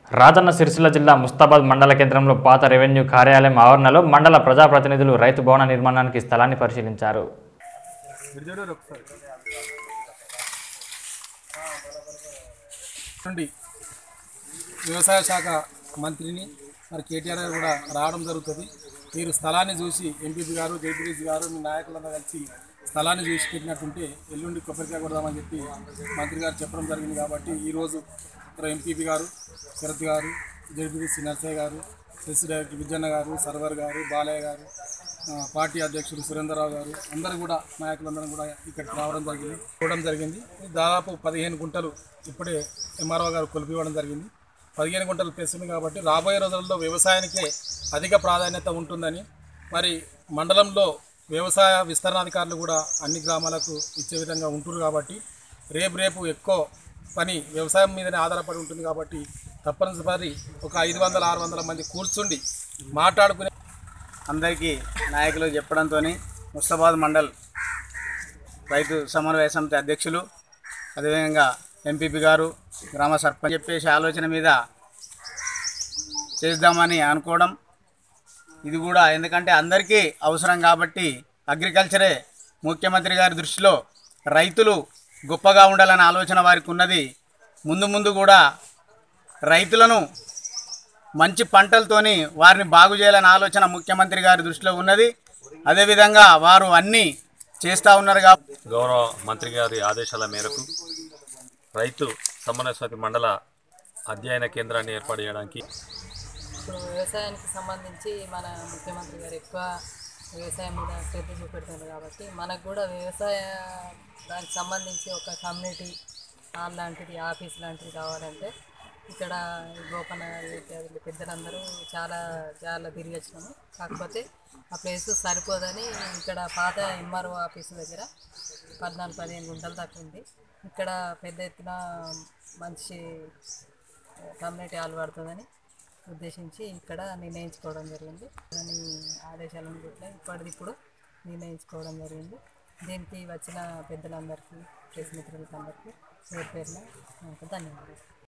రాజన్న సిరిసిల్ల జిల్లా ముస్తాబాద్ మండల కేంద్రంలో పాత రెవెన్యూ కార్యాలయం ఆవరణలో మండల ప్రజాప్రతినిధులు రైతు భవన నిర్మాణానికి స్థలాన్ని పరిశీలించారు నుండి వ్యవసాయ శాఖ మంత్రిని మరి కేటీఆర్ గారు కూడా రావడం జరుగుతుంది మీరు స్థలాన్ని చూసి ఎంపీపీ గారు జేపీడీసీ గారు మీ నాయకులందరూ కలిసి స్థలాన్ని చూసి పెట్టినట్టుంటే ఎల్లుండి కొబ్బరికాయ కొడదామని చెప్పి మంత్రి గారు చెప్పడం జరిగింది కాబట్టి ఈరోజు మరి ఎంపీపీ గారు శరత్ గారు జేపీడీసీ నర్సయ్య గారు ఎస్ డైరెక్టర్ విజయన్న గారు సర్వర్ గారు బాలయ్య గారు ఆ, పార్టీ అధ్యక్షుడు సురేంద్రరావు గారు అందరూ కూడా నాయకులందరూ కూడా ఇక్కడికి రావడం జరిగింది చూడడం జరిగింది దాదాపు పదిహేను గుంటలు ఇప్పుడే ఎంఆర్ఓ గారు కొలిపివ్వడం జరిగింది పదిహేను గుంటలు తెస్తుంది కాబట్టి రాబోయే రోజుల్లో వ్యవసాయానికే అధిక ప్రాధాన్యత ఉంటుందని మరి మండలంలో వ్యవసాయ విస్తరణాధికారులు కూడా అన్ని గ్రామాలకు ఇచ్చే విధంగా ఉంటున్నారు కాబట్టి రేపు రేపు ఎక్కువ పని వ్యవసాయం మీదనే ఆధారపడి ఉంటుంది కాబట్టి తప్పనిసరి ఒక ఐదు వందల ఆరు వందల మంది కూర్చుండి మాట్లాడుకునే అందరికీ నాయకులు చెప్పడంతో ముస్తాబాద్ మండల్ రైతు సమన్వయ సమితి అధ్యక్షులు అదేవిధంగా ఎంపీపీ గారు గ్రామ సర్పంచ్ చెప్పేసి ఆలోచన మీద చేద్దామని అనుకోవడం ఇది కూడా ఎందుకంటే అందరికీ అవసరం కాబట్టి అగ్రికల్చరే ముఖ్యమంత్రి గారి దృష్టిలో రైతులు గొప్పగా ఉండాలనే ఆలోచన వారికి ఉన్నది ముందు ముందు కూడా రైతులను మంచి పంటలతోని వారిని బాగు చేయాలనే ఆలోచన ముఖ్యమంత్రి గారి దృష్టిలో ఉన్నది అదేవిధంగా వారు అన్నీ చేస్తూ ఉన్నారు కాబట్టి గౌరవ మంత్రి గారి ఆదేశాల మేరకు రైతు సమన్వయ సమితి మండల అధ్యయన కేంద్రాన్ని ఏర్పాటు చేయడానికి ఇప్పుడు వ్యవసాయానికి సంబంధించి మన ముఖ్యమంత్రి గారు ఎక్కువ వ్యవసాయం మీద శ్రద్ధ చూపెడుతున్నారు కాబట్టి మనకు కూడా వ్యవసాయ దానికి సంబంధించి ఒక కమ్యూనిటీ హాల్ లాంటిది ఆఫీస్ లాంటిది కావాలంటే ఇక్కడ ఈ గోపన ఇత్యాదులు పెద్దలందరూ చాలా చాలా తిరిగి వచ్చినాము కాకపోతే ఆ ప్లేస్ సరిపోదని ఇక్కడ పాత ఎంఆర్ఓ ఆఫీస్ దగ్గర పద్నాలుగు పదిహేను గుంటల దాకా ఉంది ఇక్కడ పెద్ద ఎత్తున మంచి కమ్యూనిటీ హాల్ పడుతుందని ఉద్దేశించి ఇక్కడ నిర్ణయించుకోవడం జరిగింది దాని ఆదేశాలను కూడా ఇప్పటిది ఇప్పుడు నిర్ణయించుకోవడం జరిగింది దీనికి వచ్చిన పెద్దలందరికీ ప్రెస్ మిత్రులకి అందరికీ పేరు పేరున నాకు ధన్యవాదాలు